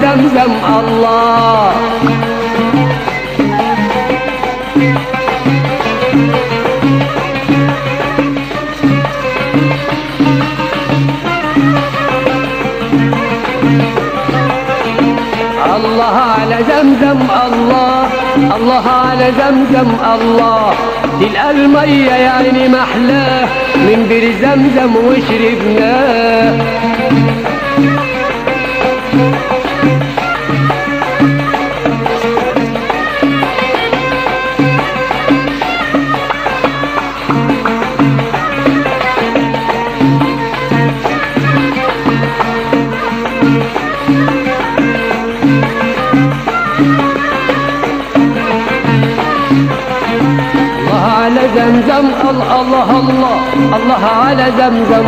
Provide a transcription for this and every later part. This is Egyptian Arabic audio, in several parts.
زمزم الله الله على زمزم الله الله على زمزم الله تلقى المية يا عيني محلاه من بير زمزم وشربناه الله على زمزم الله الله الله الله على زمزم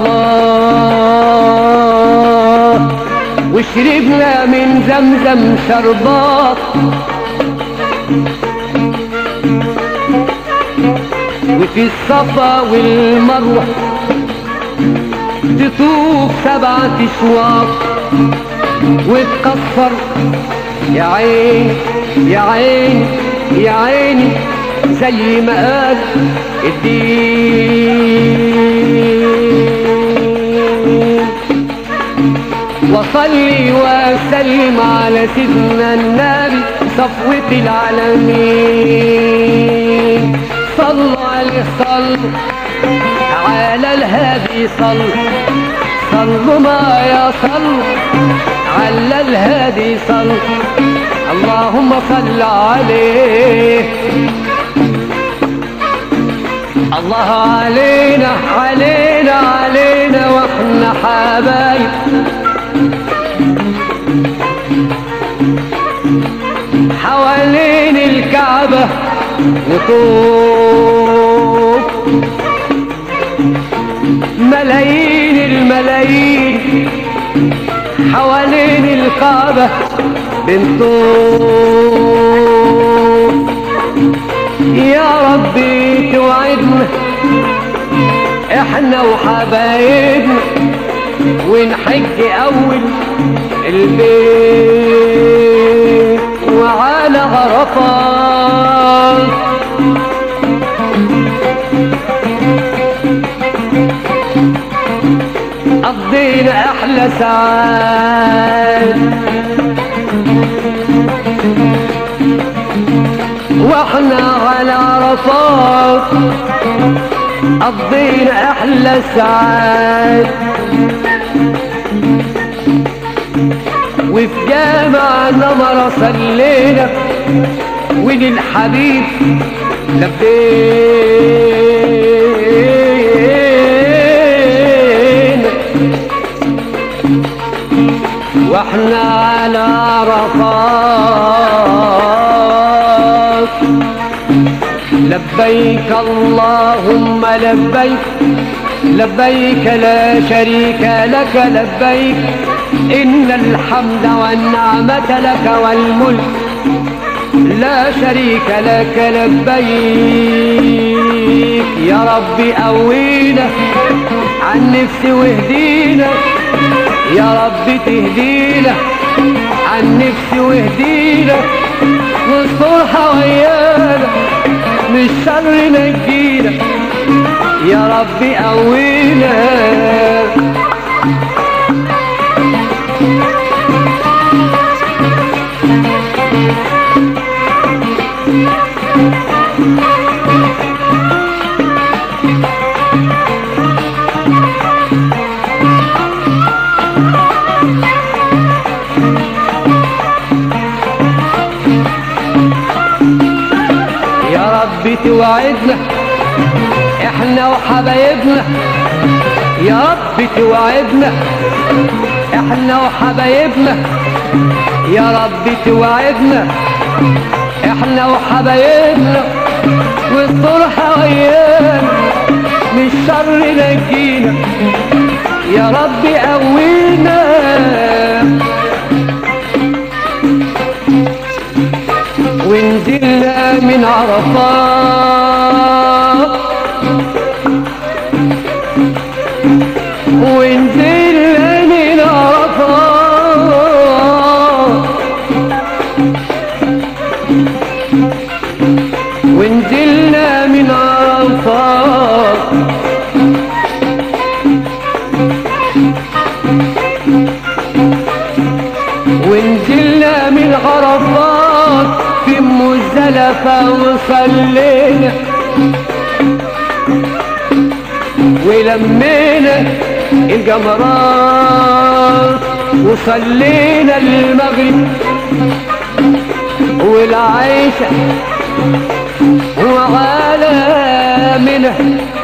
الله وشربنا من زمزم شربات وفي الصفا والمروة تطوف سبعة اشواط وتكسر يا عين يا عين يا عيني زي ما قال الدين وصلي وسلم على سيدنا النبي صفوة العالمين صلوا عليه صلوا على الهادي صلوا صلوا معايا صلوا على الهادي صلوا اللهم صل عليه الله علينا علينا علينا واحنا حبايب حوالين الكعبة وطوف ملايين الملايين حوالين الكعبة بنطوف يا ربي توعدنا احنا وحبايبنا ونحج اول البيت وعلى عرفات قضينا احلى ساعات واحنا على عرفات قضينا احلى ساعات وفي جامع نمر صلينا وللحبيب لبينا واحنا على عرفات لبيك اللهم لبيك لبيك لا شريك لك لبيك إن الحمد والنعمة لك والملك لا شريك لك لبيك يا ربي قوينا عن نفسي واهدينا يا رب تهدينا عن نفسي واهدينا واسترها ويانا من الشر نجينا يا رب قوينا يا رب توعدنا احنا وحبايبنا يا رب توعدنا احنا وحبايبنا يا رب توعدنا احنا وحبايبنا والصلح ويانا من الشر نجينا يا رب قوينا ونزلنا من عرفات ونزلنا من عرفات عرفات في مزدلفة وصلينا ولمينا الجمرات وصلينا المغرب والعيشة وعلى منه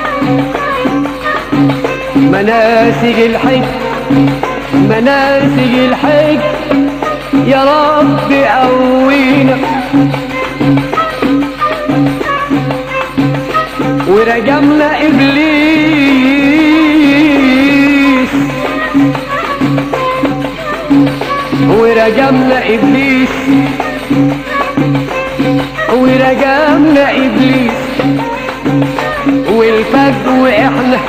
مناسك الحج مناسك الحج يا رب قوينا ورجمنا ابليس ورجمنا ابليس ورجمنا ابليس والفجر واحنا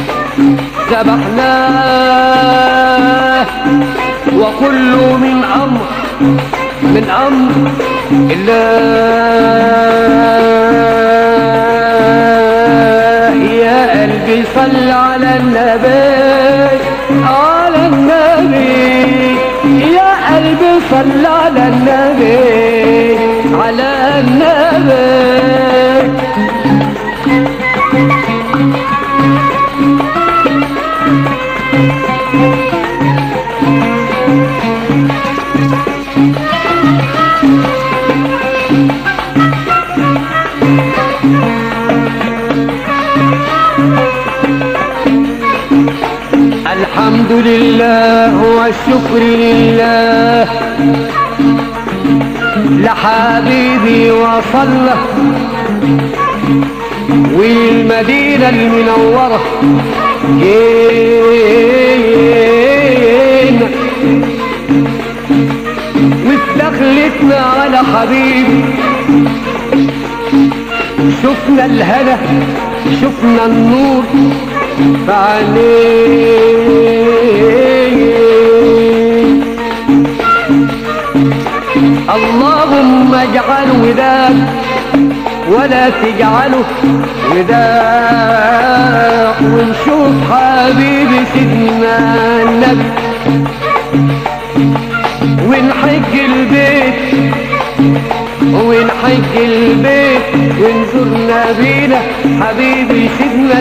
ذبحناه وكل من امر من امر الله يا قلبي صل على النبي على النبي يا قلبي صل على النبي على النبي الحمد لله والشكر لله لحبيبي وصلى والمدينة المنورة جينا واستخلتنا على حبيبي شفنا الهنا شفنا النور فعليه اللهم اجعل وداد ولا تجعله وداع ونشوف حبيبي سيدنا النبي ونحج البيت ونحج البيت ونزور نبينا حبيبي سيدنا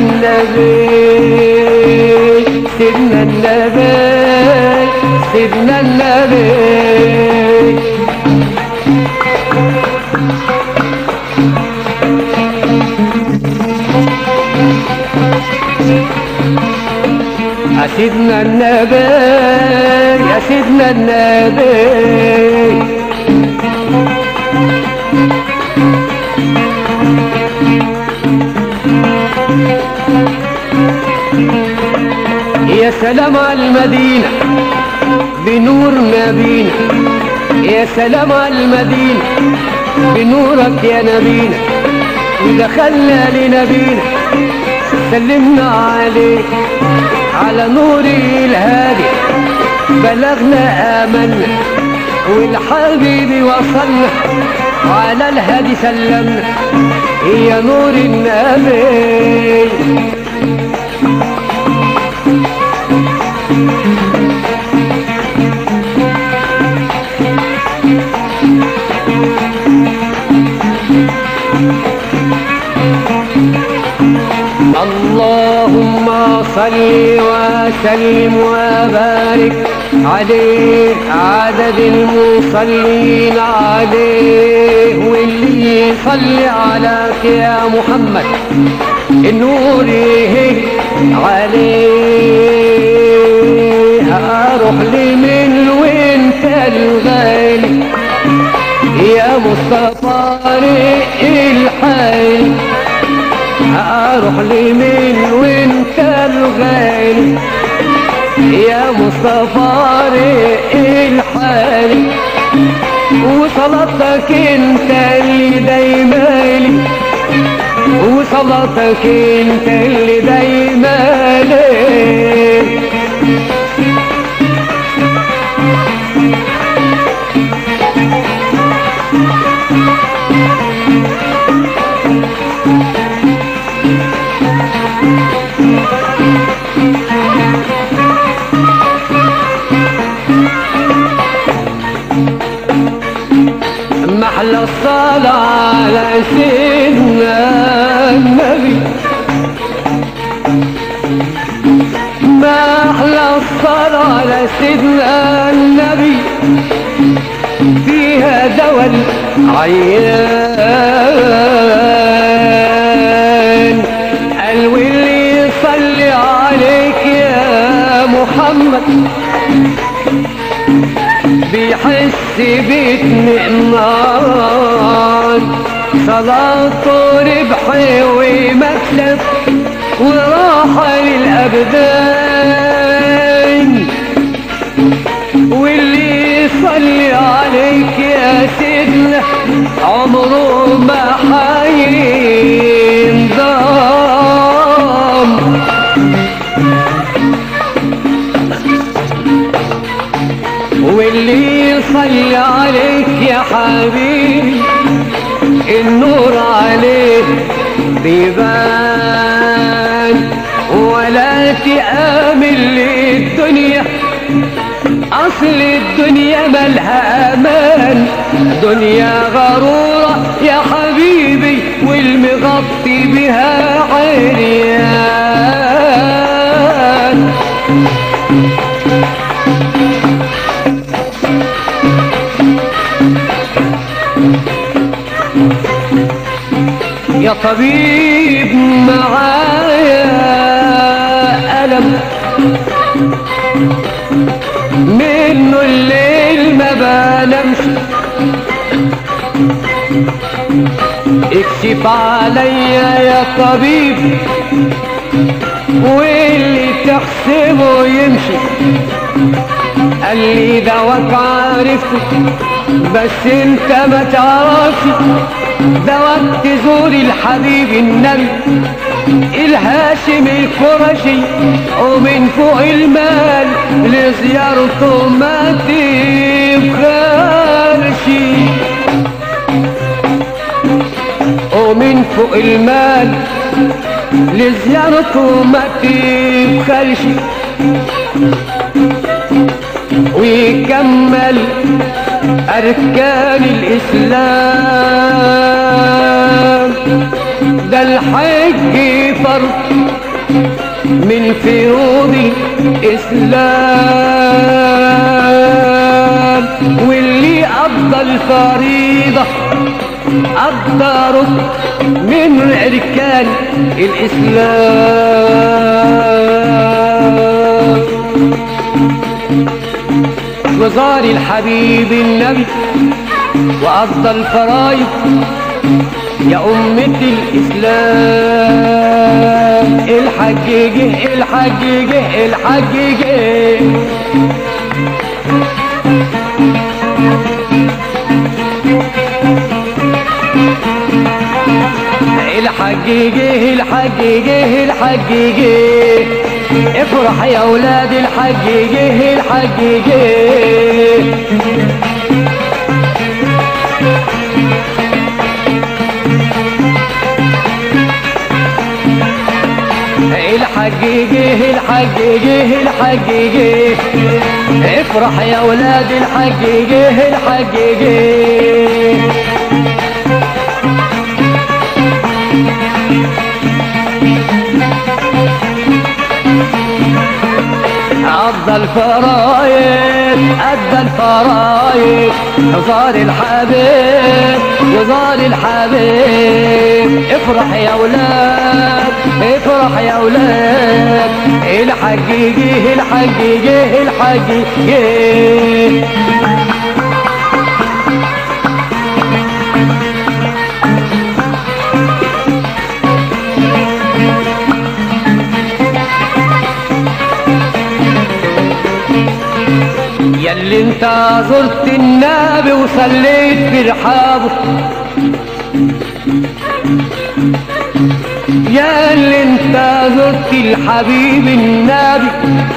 النبي سيدنا النبي سيدنا النبي يا سيدنا النبي يا سيدنا النبي يا سلام على المدينة بنور نبينا يا سلام على المدينة بنورك يا نبينا ودخلنا لنبينا سلمنا عليه على نور الهادي بلغنا آمنا والحبيب وصلنا على الهادي سلمنا يا نور النبي اللهم صل وسلم وبارك عليه عدد المصلين عليه واللي يصلي عليك يا محمد النور يهج عليه اروح لي من وانت الغالي يا مصطفى رق الحي اروح لمين وانت الغالي يا مصطفى رق الحالي وصلاتك انت اللي دايما لي وصلاتك انت اللي دايما لي أحلى الصلاة على سيدنا النبي ما أحلى الصلاة على سيدنا النبي فيها دول عيان قال واللي يصلي عليك يا محمد بيحس باطمئنان صلاته ربح ومكسب وراحة للأبدان واللي يصلي عليك يا سيدنا عمره ما حينضام واللي يصلي عليك يا حبيبي النور عليه بيبان ولا تآمن للدنيا أصل الدنيا ملها أمان دنيا غرورة يا حبيبي والمغطي بها عريان يا طبيب معايا ألم منه الليل ما بنامش اكشف عليا يا طبيب واللي تحسبه يمشي قال لي دواك عرفته بس انت ما تعرفش دواك تزور الحبيب النبي الهاشم القرشي ومن فوق المال لزيارته ما تبخلش ومن فوق المال لزيارته ما تبخلش ويكمل أركان الإسلام ده الحج فرض من فروض الإسلام واللي قضى الفريضة قضى ركن من أركان الإسلام وزار الحبيب النبي وقضى الفرايض يا أمة الإسلام الحج جه الحج جه الحج جه الحج جه الحج جه الحج جه افرح يا ولاد الحج جه الحج جه الحج جه الحج جه الحج جه افرح يا ولاد الحج جه الحج جه عض الفرايد أدى الفرايد زار الحبيب وزار الحبيب افرح يا ولاد افرح يا ولاد الحج جه الحج جه الحج جه ياللي انت زرت النبي وصليت في رحابه ياللي انت زرت الحبيب النبي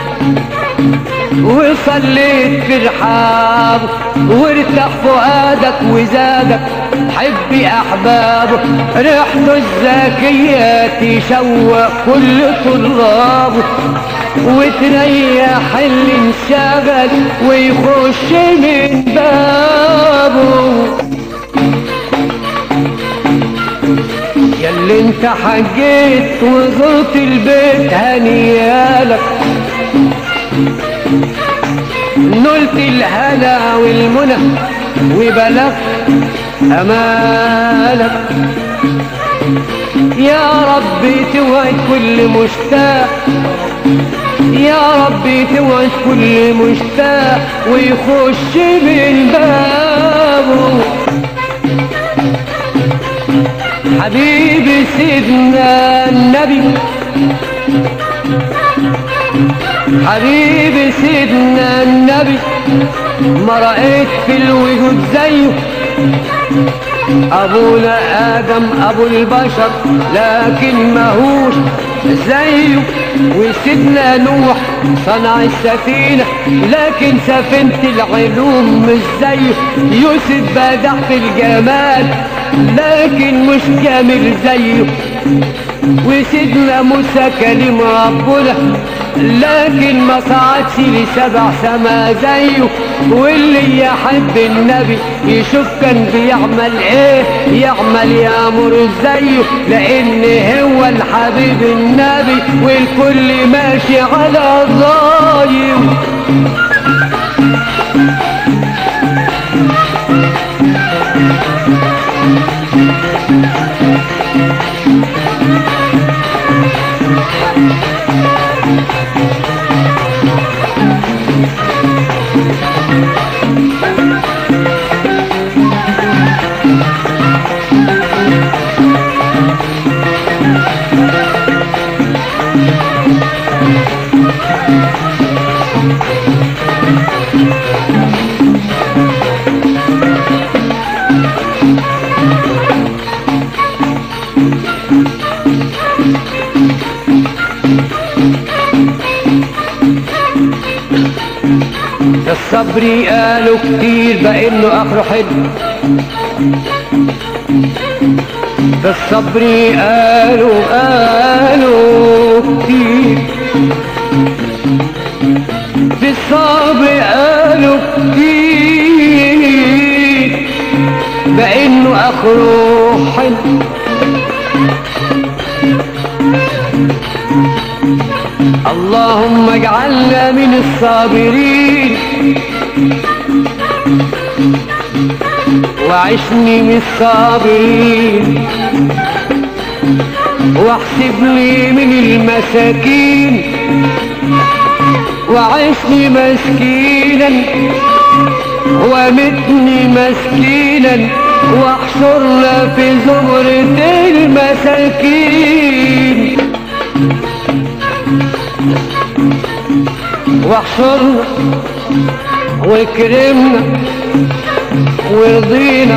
وصليت في رحابه وارتاح فؤادك وزادك حب احبابه ريحته الزاكية تشوق كل طلابه وتريح اللي انشغل ويخش من بابه وانت حجيت وزرت البيت هنيالك نلت الهنا والمنى وبلغت امالك يا ربي توعد كل مشتاق يا ربي توعد كل مشتاق ويخش من بابه حبيبي سيدنا النبي حبيبي سيدنا النبي ما رأيت في الوجود زيه أبونا آدم أبو البشر لكن ماهوش زيه وسيدنا نوح صنع السفينة لكن سفينة العلوم مش زيه يوسف بدع في الجمال لكن مش جامل زيه وسيدنا موسى كلم ربنا لكن ما صعدش لسبع سما زيه واللي يحب النبي يشوف كان بيعمل ايه يعمل يامر زيه لان هو الحبيب النبي والكل ماشي على ضايم الصبر قالوا كتير بانه اخره حلو بالصبر قالوا قالوا كتير بالصبر قالوا كتير بانه اخره حلو اللهم اجعلنا من الصابرين وعشني من الصابرين واحسب لي من المساكين وعشني مسكينا ومتني مسكينا واحشرنا في زمرة المساكين واحشرنا واكرمنا ورضينا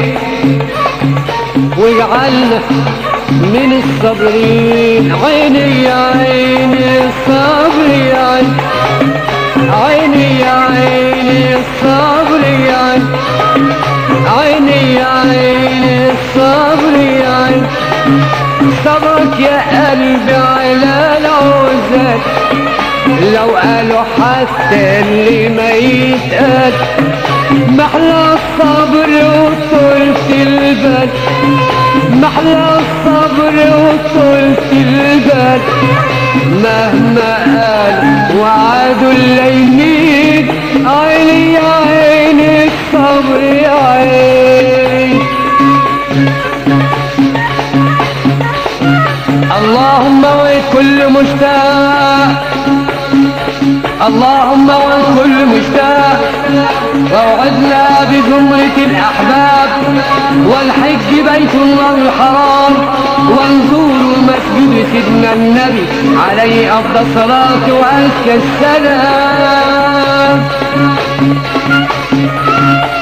واجعلنا من الصابرين عيني يا عيني الصبر يا عيني عيني يا عيني الصبر يا عيني عيني يا عيني الصبر يا عيني صبرك يا قلبي على العوزات لو قالوا حتى اللي ما يتقال محلى الصبر وطولة البال محلى الصبر وطولة البال مهما قال وعادوا الليمين عيني يا عيني الصبر يا عيني اللهم وكل مشتاق اللهم وكل مشتاق ووعدنا بزمرة الأحباب والحج بيت الله الحرام ونزور مسجد سيدنا النبي عليه أفضل الصلاة وأزكى السلام